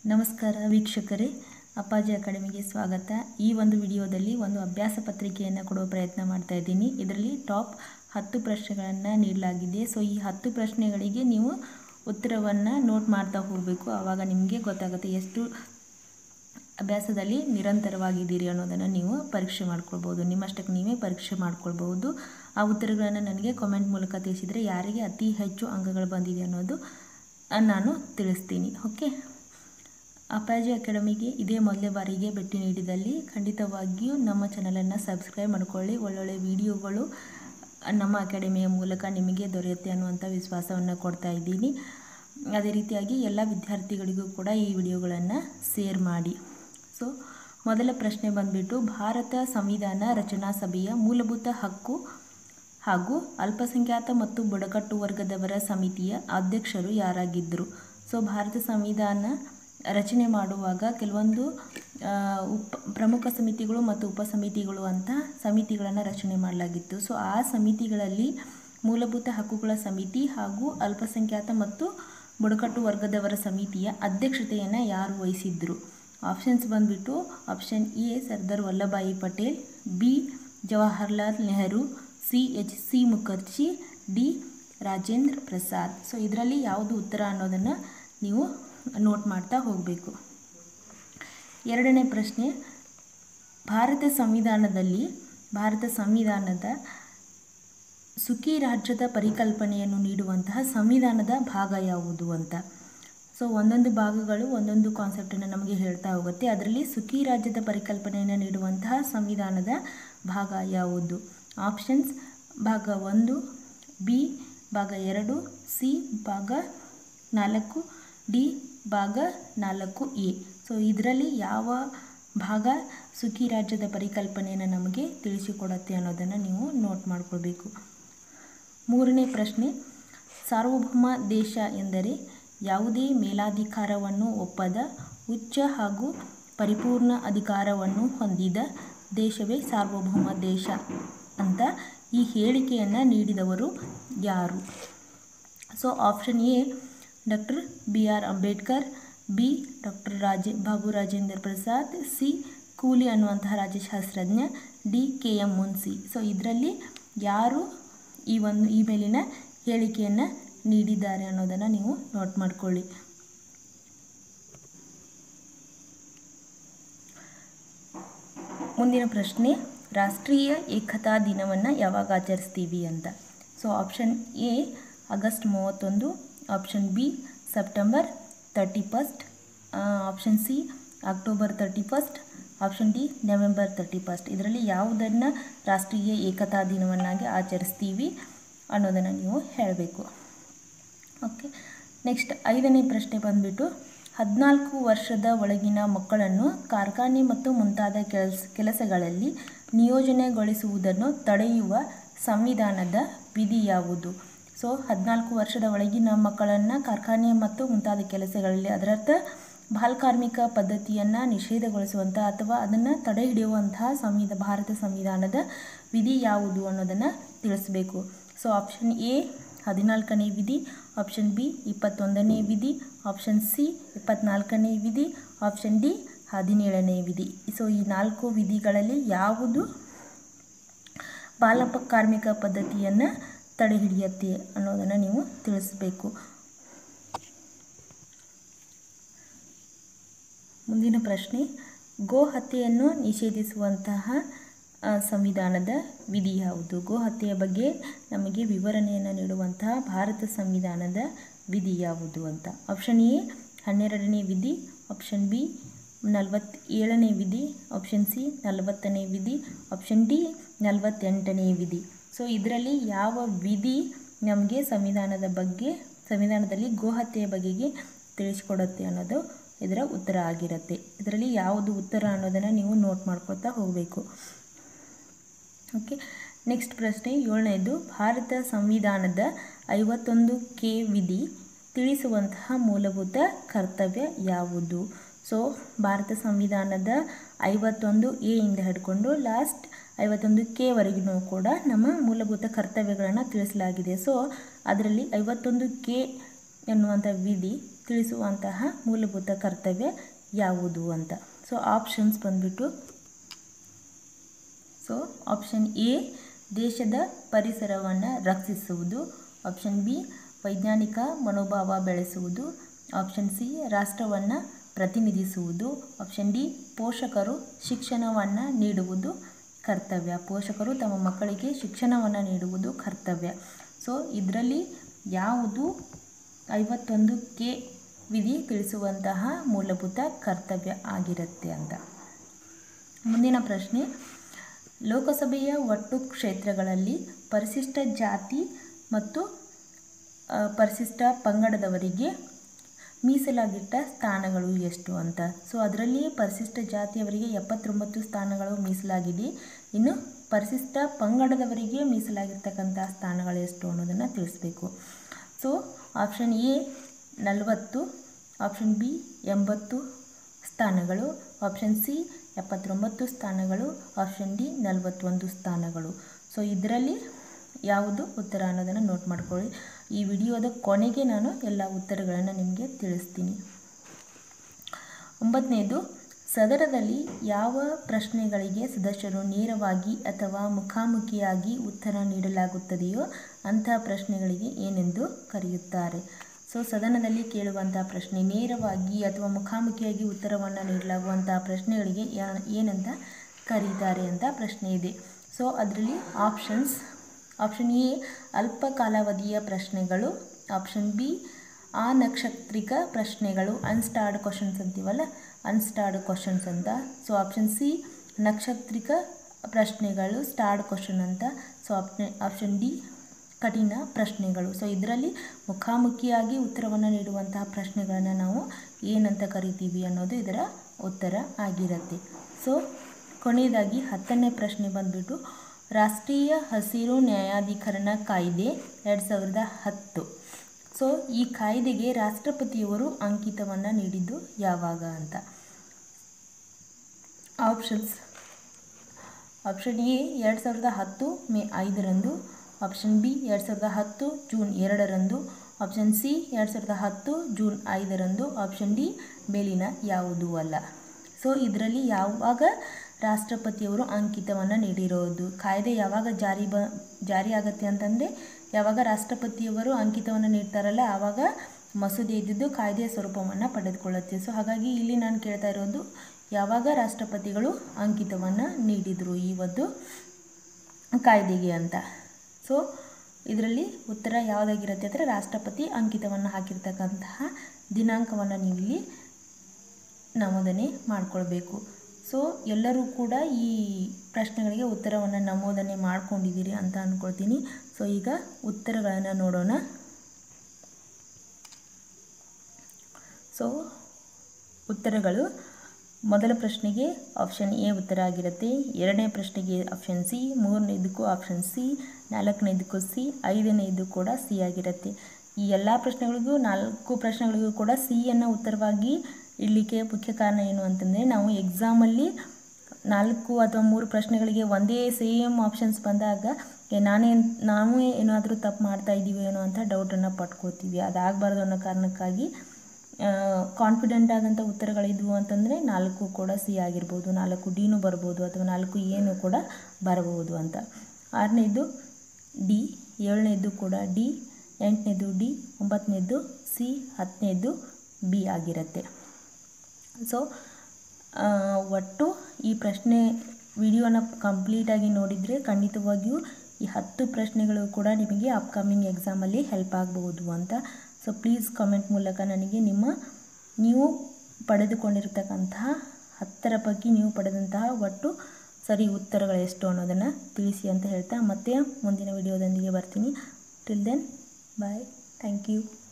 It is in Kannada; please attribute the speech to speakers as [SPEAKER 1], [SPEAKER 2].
[SPEAKER 1] ನಮಸ್ಕಾರ ವೀಕ್ಷಕರೇ ಅಪ್ಪಾಜಿ ಅಕಾಡೆಮಿಗೆ ಸ್ವಾಗತ ಈ ಒಂದು ವಿಡಿಯೋದಲ್ಲಿ ಒಂದು ಅಭ್ಯಾಸ ಪತ್ರಿಕೆಯನ್ನು ಕೊಡುವ ಪ್ರಯತ್ನ ಮಾಡ್ತಾ ಇದ್ದೀನಿ ಇದರಲ್ಲಿ ಟಾಪ್ ಹತ್ತು ಪ್ರಶ್ನೆಗಳನ್ನು ನೀಡಲಾಗಿದೆ ಸೊ ಈ ಹತ್ತು ಪ್ರಶ್ನೆಗಳಿಗೆ ನೀವು ಉತ್ತರವನ್ನು ನೋಟ್ ಮಾಡ್ತಾ ಹೋಗಬೇಕು ಆವಾಗ ನಿಮಗೆ ಗೊತ್ತಾಗುತ್ತೆ ಎಷ್ಟು ಅಭ್ಯಾಸದಲ್ಲಿ ನಿರಂತರವಾಗಿದ್ದೀರಿ ಅನ್ನೋದನ್ನು ನೀವು ಪರೀಕ್ಷೆ ಮಾಡ್ಕೊಳ್ಬೋದು ನಿಮ್ಮಷ್ಟಕ್ಕೆ ನೀವೇ ಪರೀಕ್ಷೆ ಮಾಡ್ಕೊಳ್ಬೋದು ಆ ಉತ್ತರಗಳನ್ನು ನನಗೆ ಕಾಮೆಂಟ್ ಮೂಲಕ ತಿಳಿಸಿದರೆ ಯಾರಿಗೆ ಅತಿ ಹೆಚ್ಚು ಅಂಕಗಳು ಬಂದಿದೆ ಅನ್ನೋದು ಆ, ನಾನು ತಿಳಿಸ್ತೀನಿ ಓಕೆ ಅಪ್ಪಾಜಿ ಅಕಾಡೆಮಿಗೆ ಇದೇ ಮೊದಲೇ ಬಾರಿಗೆ ಭೇಟಿ ನೀಡಿದಲ್ಲಿ ಖಂಡಿತವಾಗಿಯೂ ನಮ್ಮ ಚಾನಲನ್ನು ಸಬ್ಸ್ಕ್ರೈಬ್ ಮಾಡ್ಕೊಳ್ಳಿ ಒಳ್ಳೊಳ್ಳೆ ವಿಡಿಯೋಗಳು ನಮ್ಮ ಅಕಾಡೆಮಿಯ ಮೂಲಕ ನಿಮಗೆ ದೊರೆಯುತ್ತೆ ಅನ್ನುವಂಥ ವಿಶ್ವಾಸವನ್ನು ಕೊಡ್ತಾ ಇದ್ದೀನಿ ಅದೇ ರೀತಿಯಾಗಿ ಎಲ್ಲ ವಿದ್ಯಾರ್ಥಿಗಳಿಗೂ ಕೂಡ ಈ ವಿಡಿಯೋಗಳನ್ನು ಶೇರ್ ಮಾಡಿ ಸೊ ಮೊದಲ ಪ್ರಶ್ನೆ ಬಂದ್ಬಿಟ್ಟು ಭಾರತ ಸಂವಿಧಾನ ರಚನಾ ಸಭೆಯ ಮೂಲಭೂತ ಹಕ್ಕು ಹಾಗೂ ಅಲ್ಪಸಂಖ್ಯಾತ ಮತ್ತು ಬುಡಕಟ್ಟು ವರ್ಗದವರ ಸಮಿತಿಯ ಅಧ್ಯಕ್ಷರು ಯಾರಾಗಿದ್ದರು ಸೊ ಭಾರತ ಸಂವಿಧಾನ ರಚನೆ ಮಾಡುವಾಗ ಕೆಲವೊಂದು ಆ, ಉಪ ಪ್ರಮುಖ ಸಮಿತಿಗಳು ಮತ್ತು ಉಪಸಮಿತಿಗಳು ಅಂತ ಸಮಿತಿಗಳನ್ನು ರಚನೆ ಮಾಡಲಾಗಿತ್ತು ಸೊ ಆ ಸಮಿತಿಗಳಲ್ಲಿ ಮೂಲಭೂತ ಹಕ್ಕುಗಳ ಸಮಿತಿ ಹಾಗೂ ಅಲ್ಪಸಂಖ್ಯಾತ ಮತ್ತು ಬುಡಕಟ್ಟು ವರ್ಗದವರ ಸಮಿತಿಯ ಅಧ್ಯಕ್ಷತೆಯನ್ನು ಯಾರು ವಹಿಸಿದ್ರು ಆಪ್ಷನ್ಸ್ ಬಂದ್ಬಿಟ್ಟು option A Sardar Vallabhbhai Patel B Jawaharlal Nehru C H C Mukherjee D Rajendra Prasad so ಇದರಲ್ಲಿ ಯಾವುದು ಉತ್ತರ ಅನ್ನೋದನ್ನು ನೀವು ನೋಟ್ ಮಾಡ್ತಾ ಹೋಗಬೇಕು ಎರಡನೇ ಪ್ರಶ್ನೆ ಭಾರತ ಸಂವಿಧಾನದಲ್ಲಿ ಭಾರತ ಸಂವಿಧಾನದ ಸುಖಿ ರಾಜ್ಯದ ಪರಿಕಲ್ಪನೆಯನ್ನು ನೀಡುವಂತಹ ಸಂವಿಧಾನದ ಭಾಗ ಯಾವುದು ಅಂತ ಸೊ ಒಂದೊಂದು ಭಾಗಗಳು ಒಂದೊಂದು ಕಾನ್ಸೆಪ್ಟನ್ನು ನಮಗೆ ಹೇಳ್ತಾ ಹೋಗುತ್ತೆ ಅದರಲ್ಲಿ ಸುಖಿ ರಾಜ್ಯದ ಪರಿಕಲ್ಪನೆಯನ್ನು ನೀಡುವಂತಹ ಸಂವಿಧಾನದ ಭಾಗ ಯಾವುದು ಆಪ್ಷನ್ಸ್ ಭಾಗ ಒಂದು ಬಿ ಭಾಗ ಎರಡು ಸಿ ಭಾಗ ನಾಲ್ಕು ಡಿ ಭಾಗ ನಾಲ್ಕು ಎ ಸೊ ಇದರಲ್ಲಿ ಯಾವ ಭಾಗ ಸುಖಿ ರಾಜ್ಯದ ಪರಿಕಲ್ಪನೆಯನ್ನು ನಮಗೆ ತಿಳಿಸಿಕೊಡುತ್ತೆ ಅನ್ನೋದನ್ನು ನೀವು ನೋಟ್ ಮಾಡ್ಕೊಳ್ಬೇಕು ಮೂರನೇ ಪ್ರಶ್ನೆ ಸಾರ್ವಭೌಮ ದೇಶ ಎಂದರೆ ಯಾವುದೇ ಮೇಲಾಧಿಕಾರವನ್ನು ಒಪ್ಪದ ಉಚ್ಚ ಹಾಗೂ ಪರಿಪೂರ್ಣ ಅಧಿಕಾರವನ್ನು ಹೊಂದಿದ ದೇಶವೇ ಸಾರ್ವಭೌಮ ದೇಶ ಅಂತ ಈ ಹೇಳಿಕೆಯನ್ನು ನೀಡಿದವರು ಯಾರು so option A doctor B R Ambedkar B doctor Rajen Babu Rajendra Prasad C Cooley ಅನ್ನುವಂತಹ ರಾಜ್ಯಶಾಸ್ತ್ರಜ್ಞ D K M Munshi so ಇದರಲ್ಲಿ ಯಾರು ಈ ಒಂದು ಈ ಮೇಲಿನ ಹೇಳಿಕೆಯನ್ನು ನೀಡಿದ್ದಾರೆ ಅನ್ನೋದನ್ನು ನೀವು ನೋಟ್ ಮಾಡ್ಕೊಳ್ಳಿ ಮುಂದಿನ ಪ್ರಶ್ನೆ ರಾಷ್ಟ್ರೀಯ ಏಕತಾ ದಿನವನ್ನು ಯಾವಾಗ ಆಚರಿಸ್ತೀವಿ ಅಂತ ಸೊ ಆಪ್ಷನ್ ಎ ಆಗಸ್ಟ್ ಮೂವತ್ತೊಂದು option B September thirty first option C October thirty first option D November thirty first ಇದರಲ್ಲಿ ಯಾವುದನ್ನು ರಾಷ್ಟ್ರೀಯ ಏಕತಾ ದಿನವನ್ನಾಗಿ ಆಚರಿಸ್ತೀವಿ ಅನ್ನೋದನ್ನು ನೀವು ಹೇಳಬೇಕು ಓಕೆ ನೆಕ್ಸ್ಟ್ ಐದನೇ ಪ್ರಶ್ನೆ ಬಂದ್ಬಿಟ್ಟು ಹದಿನಾಲ್ಕು ವರ್ಷದ ಒಳಗಿನ ಮಕ್ಕಳನ್ನು ಕಾರ್ಖಾನೆ ಮತ್ತು ಮುಂತಾದ ಕೆಲಸ ಕೆಲಸಗಳಲ್ಲಿ ನಿಯೋಜನೆಗೊಳಿಸುವುದನ್ನು ತಡೆಯುವ ಸಂವಿಧಾನದ ವಿಧಿ ಯಾವುದು ಸೊ ಹದಿನಾಲ್ಕು ವರ್ಷದ ಒಳಗಿನ ಮಕ್ಕಳನ್ನು ಕಾರ್ಖಾನೆ ಮತ್ತು ಮುಂತಾದ ಕೆಲಸಗಳಲ್ಲಿ ಅದರರ್ಥ ಬಾಲಕಾರ್ಮಿಕ ಪದ್ಧತಿಯನ್ನು ನಿಷೇಧಗೊಳಿಸುವಂಥ ಅಥವಾ ಅದನ್ನು ತಡೆ ಹಿಡಿಯುವಂತಹ ಸಂವಿಧ ಭಾರತ ಸಂವಿಧಾನದ ವಿಧಿ ಯಾವುದು ಅನ್ನೋದನ್ನು ತಿಳಿಸಬೇಕು ಸೊ ಆಪ್ಷನ್ ಎ ಹದಿನಾಲ್ಕನೇ ವಿಧಿ ಆಪ್ಷನ್ ಬಿ ಇಪ್ಪತ್ತೊಂದನೇ ವಿಧಿ ಆಪ್ಷನ್ ಸಿ ಇಪ್ಪತ್ನಾಲ್ಕನೇ ವಿಧಿ ಆಪ್ಷನ್ ಡಿ ಹದಿನೇಳನೇ ವಿಧಿ ಸೊ ಈ ನಾಲ್ಕು ವಿಧಿಗಳಲ್ಲಿ ಯಾವುದು ಬಾಲ ಕಾರ್ಮಿಕ ಪದ್ಧತಿಯನ್ನು ತಡೆ ಹಿಡಿಯುತ್ತೆ ಅನ್ನೋದನ್ನು ನೀವು ತಿಳಿಸಬೇಕು ಮುಂದಿನ ಪ್ರಶ್ನೆ ಗೋ ಹತ್ಯೆಯನ್ನು ನಿಷೇಧಿಸುವಂತಹ ಆ, ಸಂವಿಧಾನದ ವಿಧಿ ಯಾವುದು ಗೋ ಹತ್ಯೆಯ ಬಗ್ಗೆ ನಮಗೆ ವಿವರಣೆಯನ್ನು ನೀಡುವಂತಹ ಭಾರತ ಸಂವಿಧಾನದ ವಿಧಿ ಯಾವುದು ಅಂತ ಆಪ್ಷನ್ ಎ ಹನ್ನೆರಡನೇ ವಿಧಿ ಆಪ್ಷನ್ ಬಿ ನಲವತ್ತೇಳನೇ ವಿಧಿ ಆಪ್ಷನ್ ಸಿ ನಲವತ್ತನೇ ವಿಧಿ ಆಪ್ಷನ್ ಡಿ ನಲವತ್ತೆಂಟನೇ ವಿಧಿ ಸೊ ಇದರಲ್ಲಿ ಯಾವ ವಿಧಿ ನಮಗೆ ಸಂವಿಧಾನದ ಬಗ್ಗೆ ಸಂವಿಧಾನದಲ್ಲಿ ಗೋಹತ್ಯೆಯ ಬಗೆಗೆ ತಿಳಿಸ್ಕೊಡುತ್ತೆ ಅನ್ನೋದು ಇದರ ಉತ್ತರ ಆಗಿರುತ್ತೆ ಇದರಲ್ಲಿ ಯಾವುದು ಉತ್ತರ ಅನ್ನೋದನ್ನು ನೀವು ನೋಟ್ ಮಾಡ್ಕೊತಾ ಹೋಗಬೇಕು ಓಕೆ ನೆಕ್ಸ್ಟ್ ಪ್ರಶ್ನೆ ಏಳನೇದು ಭಾರತ ಸಂವಿಧಾನದ ಐವತ್ತೊಂದು ಕೆ ವಿಧಿ ತಿಳಿಸುವಂತಹ ಮೂಲಭೂತ ಕರ್ತವ್ಯ ಯಾವುದು ಸೊ ಭಾರತ ಸಂವಿಧಾನದ ಐವತ್ತೊಂದು ಎ ಇಂದ ಹಿಡ್ಕೊಂಡು ಲಾಸ್ಟ್ ಐವತ್ತೊಂದು ಕೆ ವರೆಗೂ ಕೂಡ ನಮ್ಮ ಮೂಲಭೂತ ಕರ್ತವ್ಯಗಳನ್ನು ತಿಳಿಸಲಾಗಿದೆ ಸೊ ಅದರಲ್ಲಿ ಐವತ್ತೊಂದು ಕೆ ಎನ್ನುವಂಥ ವಿಧಿ ತಿಳಿಸುವಂತಹ ಮೂಲಭೂತ ಕರ್ತವ್ಯ ಯಾವುದು ಅಂತ ಸೊ ಆಪ್ಷನ್ಸ್ ಬಂದ್ಬಿಟ್ಟು ಸೊ ಆಪ್ಷನ್ ಎ ದೇಶದ ಪರಿಸರವನ್ನು ರಕ್ಷಿಸುವುದು ಆಪ್ಷನ್ ಬಿ ವೈಜ್ಞಾನಿಕ ಮನೋಭಾವ ಬೆಳೆಸುವುದು ಆಪ್ಷನ್ ಸಿ ರಾಷ್ಟ್ರವನ್ನು ಪ್ರತಿನಿಧಿಸುವುದು ಆಪ್ಷನ್ ಡಿ ಪೋಷಕರು ಶಿಕ್ಷಣವನ್ನು ನೀಡುವುದು ಕರ್ತವ್ಯ ಪೋಷಕರು ತಮ್ಮ ಮಕ್ಕಳಿಗೆ ಶಿಕ್ಷಣವನ್ನು ನೀಡುವುದು ಕರ್ತವ್ಯ ಸೊ ಇದರಲ್ಲಿ ಯಾವುದು ಐವತ್ತೊಂದು ಕೆ ವಿಧಿ ತಿಳಿಸುವಂತಹ ಮೂಲಭೂತ ಕರ್ತವ್ಯ ಆಗಿರುತ್ತೆ ಅಂತ ಮುಂದಿನ ಪ್ರಶ್ನೆ ಲೋಕಸಭೆಯ ಒಟ್ಟು ಕ್ಷೇತ್ರಗಳಲ್ಲಿ ಪರಿಶಿಷ್ಟ ಜಾತಿ ಮತ್ತು ಆ, ಪರಿಶಿಷ್ಟ ಪಂಗಡದವರಿಗೆ ಮೀಸಲಾಗಿಟ್ಟ ಸ್ಥಾನಗಳು ಎಷ್ಟು ಅಂತ ಸೊ ಅದರಲ್ಲಿ ಪರಿಶಿಷ್ಟ ಜಾತಿಯವರಿಗೆ ಎಪ್ಪತ್ತೊಂಬತ್ತು ಸ್ಥಾನಗಳು ಮೀಸಲಾಗಿದೆ ಇನ್ನು ಪರಿಶಿಷ್ಟ ಪಂಗಡದವರಿಗೆ ಮೀಸಲಾಗಿರ್ತಕ್ಕಂಥ ಸ್ಥಾನಗಳು ಎಷ್ಟು ಅನ್ನೋದನ್ನು ತಿಳಿಸ್ಬೇಕು ಸೊ ಆಪ್ಷನ್ ಎ ನಲವತ್ತು ಆಪ್ಷನ್ ಬಿ ಎಂಬತ್ತು ಸ್ಥಾನಗಳು ಆಪ್ಷನ್ ಸಿ ಎಪ್ಪತ್ತೊಂಬತ್ತು ಸ್ಥಾನಗಳು ಆಪ್ಷನ್ ಡಿ ನಲವತ್ತೊಂದು ಸ್ಥಾನಗಳು ಸೊ ಇದರಲ್ಲಿ ಯಾವುದು ಉತ್ತರ ಅನ್ನೋದನ್ನು ನೋಟ್ ಮಾಡ್ಕೊಳ್ಳಿ ಈ ವಿಡಿಯೋದ ಕೊನೆಗೆ ನಾನು ಎಲ್ಲ ಉತ್ತರಗಳನ್ನು ನಿಮಗೆ ತಿಳಿಸ್ತೀನಿ ಒಂಬತ್ತನೇದು ಸದನದಲ್ಲಿ ಯಾವ ಪ್ರಶ್ನೆಗಳಿಗೆ ಸದಸ್ಯರು ನೇರವಾಗಿ ಅಥವಾ ಮುಖಾಮುಖಿಯಾಗಿ ಉತ್ತರ ನೀಡಲಾಗುತ್ತದೆಯೋ ಅಂತಹ ಪ್ರಶ್ನೆಗಳಿಗೆ ಏನೆಂದು ಕರೆಯುತ್ತಾರೆ ಸೊ ಸದನದಲ್ಲಿ ಕೇಳುವಂತಹ ಪ್ರಶ್ನೆ ನೇರವಾಗಿ ಅಥವಾ ಮುಖಾಮುಖಿಯಾಗಿ ಉತ್ತರವನ್ನು ನೀಡಲಾಗುವಂತಹ ಪ್ರಶ್ನೆಗಳಿಗೆ ಯಾ- ಏನಂತ ಕರೀತಾರೆ ಅಂತ ಪ್ರಶ್ನೆ ಇದೆ ಸೊ ಅದರಲ್ಲಿ ಆಪ್ಷನ್ಸ್ ಆಪ್ಷನ್ ಎ ಅಲ್ಪ ಕಾಲಾವಧಿಯ ಪ್ರಶ್ನೆಗಳು ಆಪ್ಷನ್ ಬಿ ಅನಕ್ಷತ್ರಿಕ ಪ್ರಶ್ನೆಗಳು ಅನ್ಸ್ಟಾರ್ಡ್ ಕ್ವಶನ್ಸ್ ಅಂತೀವಲ್ಲ ಅನ್ಸ್ಟಾರ್ಡ್ ಕ್ವಶನ್ಸ್ ಅಂತ ಸೊ ಆಪ್ಷನ್ ಸಿ ನಕ್ಷತ್ರಿಕ ಪ್ರಶ್ನೆಗಳು ಸ್ಟಾರ್ಡ್ ಕ್ವಶನ್ ಅಂತ ಸೊ ಆಪ್ಷನ್ ಆಪ್ಷನ್ ಡಿ ಕಠಿಣ ಪ್ರಶ್ನೆಗಳು ಸೊ ಇದರಲ್ಲಿ ಮುಖಾಮುಖಿಯಾಗಿ ಉತ್ತರವನ್ನು ನೀಡುವಂತಹ ಪ್ರಶ್ನೆಗಳನ್ನು ನಾವು ಏನಂತ ಕರಿತೀವಿ ಅನ್ನೋದು ಇದರ ಉತ್ತರ ಆಗಿರುತ್ತೆ ಸೊ ಕೊನೆಯದಾಗಿ ಹತ್ತನೇ ಪ್ರಶ್ನೆ ಬಂದ್ಬಿಟ್ಟು ರಾಷ್ಟ್ರೀಯ ಹಸಿರು ನ್ಯಾಯಾಧಿಕರಣ ಕಾಯ್ದೆ ಎರಡು ಸಾವಿರದ ಹತ್ತು ಸೊ ಈ ಕಾಯ್ದೆಗೆ ರಾಷ್ಟ್ರಪತಿಯವರು ಅಂಕಿತವನ್ನು ನೀಡಿದ್ದು ಯಾವಾಗ ಅಂತ ಆಪ್ಷನ್ಸ್ ಆಪ್ಷನ್ ಎ ಎರಡು ಸಾವಿರದ ಹತ್ತು ಮೇ ಐದರಂದು ಆಪ್ಷನ್ ಬಿ ಎರಡು ಸಾವಿರದ ಹತ್ತು ಜೂನ್ ಎರಡರಂದು ಆಪ್ಷನ್ ಸಿ ಎರಡು ಸಾವಿರದ ಹತ್ತು ಜೂನ್ ಐದರಂದು ಆಪ್ಷನ್ ಡಿ ಮೇಲಿನ ಯಾವುದೂ ಅಲ್ಲ ಸೊ ಇದರಲ್ಲಿ ಯಾವಾಗ ರಾಷ್ಟ್ರಪತಿಯವರು ಅಂಕಿತವನ್ನು ನೀಡಿರೋದು ಕಾಯ್ದೆ ಯಾವಾಗ ಜಾರಿ ಬ ಜಾರಿ ಆಗುತ್ತೆ ಅಂತಂದರೆ ಯಾವಾಗ ರಾಷ್ಟ್ರಪತಿಯವರು ಅಂಕಿತವನ್ನು ನೀಡ್ತಾರಲ್ಲ ಆವಾಗ ಮಸೂದೆ ಇದ್ದಿದ್ದು ಕಾಯ್ದೆಯ ಸ್ವರೂಪವನ್ನು ಪಡೆದುಕೊಳ್ಳುತ್ತೆ ಸೊ ಹಾಗಾಗಿ ಇಲ್ಲಿ ನಾನು ಕೇಳ್ತಾ ಇರೋದು ಯಾವಾಗ ರಾಷ್ಟ್ರಪತಿಗಳು ಅಂಕಿತವನ್ನು ನೀಡಿದರು ಈ ಒಂದು ಕಾಯ್ದೆಗೆ ಅಂತ ಸೊ ಇದರಲ್ಲಿ ಉತ್ತರ ಯಾವುದಾಗಿರುತ್ತೆ ಅಂದರೆ ರಾಷ್ಟ್ರಪತಿ ಅಂಕಿತವನ್ನು ಹಾಕಿರ್ತಕ್ಕಂತಹ ದಿನಾಂಕವನ್ನು ನೀವು ಇಲ್ಲಿ ನಮೂದನೆ ಮಾಡಿಕೊಳ್ಬೇಕು ಸೊ ಎಲ್ಲರೂ ಕೂಡ ಈ ಪ್ರಶ್ನೆಗಳಿಗೆ ಉತ್ತರವನ್ನು ನಮೂದನೆ ಮಾಡ್ಕೊಂಡಿದ್ದೀರಿ ಅಂತ ಅಂದ್ಕೊಳ್ತೀನಿ ಸೊ ಈಗ ಉತ್ತರಗಳನ್ನು ನೋಡೋಣ ಸೊ ಉತ್ತರಗಳು ಮೊದಲ ಪ್ರಶ್ನೆಗೆ ಆಪ್ಷನ್ ಎ ಉತ್ತರ ಆಗಿರುತ್ತೆ ಎರಡನೇ ಪ್ರಶ್ನೆಗೆ ಆಪ್ಷನ್ ಸಿ ಮೂರನೇದಕ್ಕೂ ಆಪ್ಷನ್ ಸಿ ನಾಲ್ಕನೇದಕ್ಕೂ ಸಿ ಐದನೇದು ಕೂಡ ಸಿ ಆಗಿರುತ್ತೆ ಈ ಎಲ್ಲ ಪ್ರಶ್ನೆಗಳಿಗೂ ನಾಲ್ಕು ಪ್ರಶ್ನೆಗಳಿಗೂ ಕೂಡ ಸಿಯನ್ನು ಉತ್ತರವಾಗಿ ಇಡಲಿಕ್ಕೆ ಮುಖ್ಯ ಕಾರಣ ಏನು ಅಂತಂದರೆ ನಾವು ಎಕ್ಸಾಮಲ್ಲಿ ನಾಲ್ಕು ಅಥವಾ ಮೂರು ಪ್ರಶ್ನೆಗಳಿಗೆ ಒಂದೇ ಸೇಮ್ ಆಪ್ಷನ್ಸ್ ಬಂದಾಗ ಏ ನಾನೇ ನಾವು ಏನಾದರೂ ತಪ್ಪು ಮಾಡ್ತಾ ಇದ್ದೀವಿ ಏನೋ ಅಂತ ಡೌಟನ್ನು ಪಟ್ಕೋತೀವಿ ಅದಾಗಬಾರ್ದು ಅನ್ನೋ ಕಾರಣಕ್ಕಾಗಿ ಕಾನ್ಫಿಡೆಂಟ್ ಆದಂಥ ಉತ್ತರಗಳಿದ್ವು ಅಂತಂದರೆ ನಾಲ್ಕು ಕೂಡ ಸಿ ಆಗಿರ್ಬೋದು ನಾಲ್ಕು ಡಿನೂ ಬರ್ಬೋದು ಅಥವಾ ನಾಲ್ಕು ಏನು ಕೂಡ ಬರಬಹುದು ಅಂತ ಆರನೇದು ಡಿ ಏಳನೇದು ಕೂಡ ಡಿ ಎಂಟನೇದು ಡಿ ಒಂಬತ್ತನೇದು ಸಿ ಹತ್ತನೇದು ಬಿ ಆಗಿರುತ್ತೆ ಸೊ ಒಟ್ಟು ಈ ಪ್ರಶ್ನೆ ವಿಡಿಯೋನ ಕಂಪ್ಲೀಟಾಗಿ ನೋಡಿದರೆ ಖಂಡಿತವಾಗಿಯೂ ಈ ಹತ್ತು ಪ್ರಶ್ನೆಗಳು ಕೂಡ ನಿಮಗೆ ಅಪ್ಕಮಿಂಗ್ ಎಕ್ಸಾಮಲ್ಲಿ ಹೆಲ್ಪ್ ಆಗಬಹುದು ಅಂತ ಸೊ ಪ್ಲೀಸ್ ಕಾಮೆಂಟ್ ಮೂಲಕ ನನಗೆ ನಿಮ್ಮ ನೀವು ಪಡೆದುಕೊಂಡಿರ್ತಕ್ಕಂತಹ ಹತ್ತರ ಬಗ್ಗೆ ನೀವು ಪಡೆದಂತಹ ಒಟ್ಟು ಸರಿ ಉತ್ತರಗಳು ಎಷ್ಟು ಅನ್ನೋದನ್ನು ತಿಳಿಸಿ ಅಂತ ಹೇಳ್ತಾ ಮತ್ತೆ ಮುಂದಿನ ವಿಡಿಯೋದೊಂದಿಗೆ ಬರ್ತೀನಿ till then bye thank you